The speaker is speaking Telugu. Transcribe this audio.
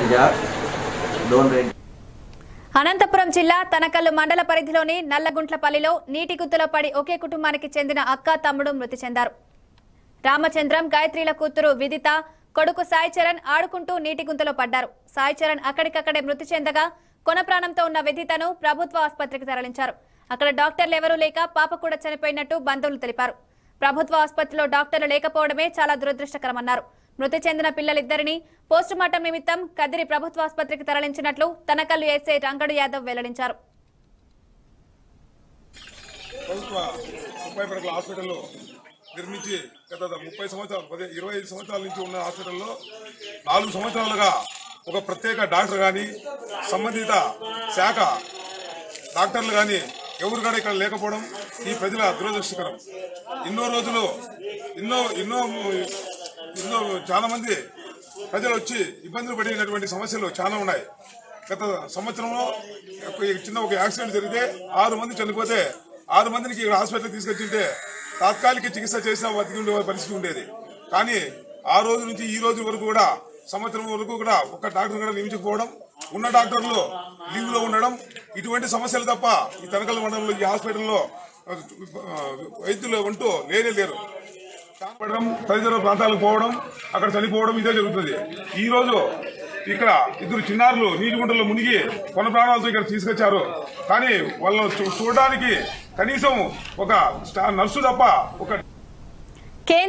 జార్ డోంట్ రైట్ అనంతపురం జిల్లా తనకల్లు మండల పరిధిలోని నల్లగుంట్లపల్లిలో నీటి గుత్తులో పడి ఒకే కుటుంబానికి చెందిన అక్క తమ్ముడు మృతి చెందారు రామచంద్రం గాయత్రిల కూతురు విదిత కొడుకు సాయి చరణ్ ఆడుకుంటూ నీటి గుంతలో పడ్డారు సాయి చరణ్ అక్కడికక్కడే మృతి చెందగా కొన ప్రాణంతో ఉన్న విదితను ప్రభుత్వ ఆసుపత్రికి తరలించారు అక్కడ డాక్టర్లు ఎవరూ లేక పాప కూడా చనిపోయినట్టు బంధువులు తెలిపారు ప్రభుత్వ ఆసుపత్రిలో డాక్టర్లు లేకపోవడమే చాలా దురదృష్టకరమన్నారు మృతి చెందిన పిల్లలిద్దరిని పోస్టుమార్టం నిమిత్తం కదిరి ప్రభుత్వ ఆసుపత్రికి తరలించినట్లు తనకల్లు ఎస్ఐ రంగడు యాదవ్ వెల్లడించారు ప్రభుత్వ ముప్పై పడకల హాస్పిటల్లో నిర్మించి గత ముప్పై సంవత్సరాలు పది ఇరవై ఐదు సంవత్సరాల నుంచి ఉన్న హాస్పిటల్లో నాలుగు సంవత్సరాలుగా ఒక ప్రత్యేక డాక్టర్ కానీ సంబంధిత శాఖ డాక్టర్లు కానీ ఎవరు కూడా ఇక్కడ లేకపోవడం ఈ ప్రజల దురదృష్టకరం ఎన్నో రోజులు ఎన్నో ఎన్నో ఎన్నో చాలా మంది ప్రజలు వచ్చి ఇబ్బందులు పడినటువంటి సమస్యలు చాలా ఉన్నాయి గత సంవత్సరంలో ఒక చిన్న ఒక యాక్సిడెంట్ జరిగితే ఆరు మంది చనిపోతే ఆరు మందిని ఇక్కడ హాస్పిటల్కి తీసుకొచ్చింటే తాత్కాలిక చికిత్స చేసిన బతికి ఉండే పరిస్థితి ఉండేది కానీ ఆ రోజు నుంచి ఈ రోజు వరకు కూడా సంవత్సరం వరకు కూడా ఒక డాక్టర్ కూడా నియమించకపోవడం ఉన్న డాక్టర్లు లీవ్ లో ఉండడం ఇటువంటి సమస్యలు తప్ప ఈ తనకల మండలంలో ఈ హాస్పిటల్లో ఆ, వైద్యులు ఉంటూ లేనే లేరు పడడం తదితర ప్రాంతాలకు పోవడం అక్కడ చనిపోవడం ఇదే జరుగుతుంది ఈ రోజు ఇక్కడ ఇద్దరు చిన్నారులు నీటిగుంటలో మునిగి కొన ప్రాణాలతో ఇక్కడ తీసుకొచ్చారు కానీ వాళ్ళను చూ- చూడడానికి కనీసం ఒక స్టా- నర్సు తప్ప ఒక